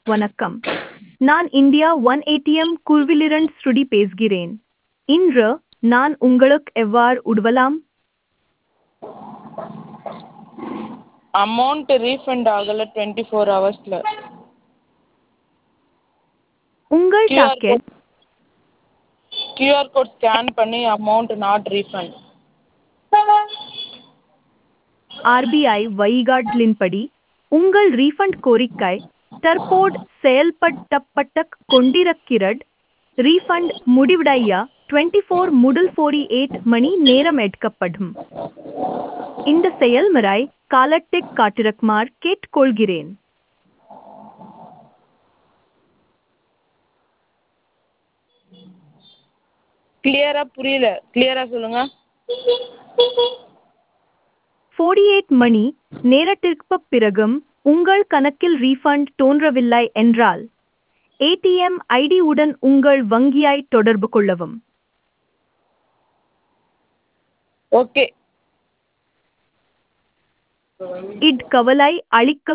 வணக்கம் நான் India one ATM குழுவிலிருந்து ஸ்ருதி பேசுகிறேன் இன்று நான் உங்களுக்கு எவ்வாறு உதவலாம் அமௌண்ட் ரீஃபண்ட் ஆகலை டுவெண்ட்டி ஃபோர் ஹவர்ஸில் உங்கள் QR டாக்கெட் கியூஆர் கோட் ஸ்கேன் பண்ணி அமௌண்ட் நாட் ரீஃபண்ட் ஆர்பிஐ வழிகாட்டலின்படி உங்கள் ரீஃபண்ட் கோரிக்கை தற்போது செயல்படுத்தப்பட்டு கொண்டிருக்கிறது ரீஃபண்ட் முடிவடைய டுவெண்ட்டி ஃபோர் முதல் ஃபோர்டி எயிட் மணி நேரம் எடுக்கப்படும் இந்த செயல்முறை காலத்தை காட்டிருக்குமாறு கேட்டுக்கொள்கிறேன் கிளியராக புரியல கிளியராக சொல்லுங்கள் ஃபோர்டி எயிட் மணி நேரத்திற்குப் பிறகும் உங்கள் கணக்கில் ரீஃபண்ட் தோன்றவில்லை என்றால் ஏடிஎம் ஐடி உடன் உங்கள் வங்கியை தொடர்பு கொள்ளவும் ஓகே இட் கவலை அளிக்க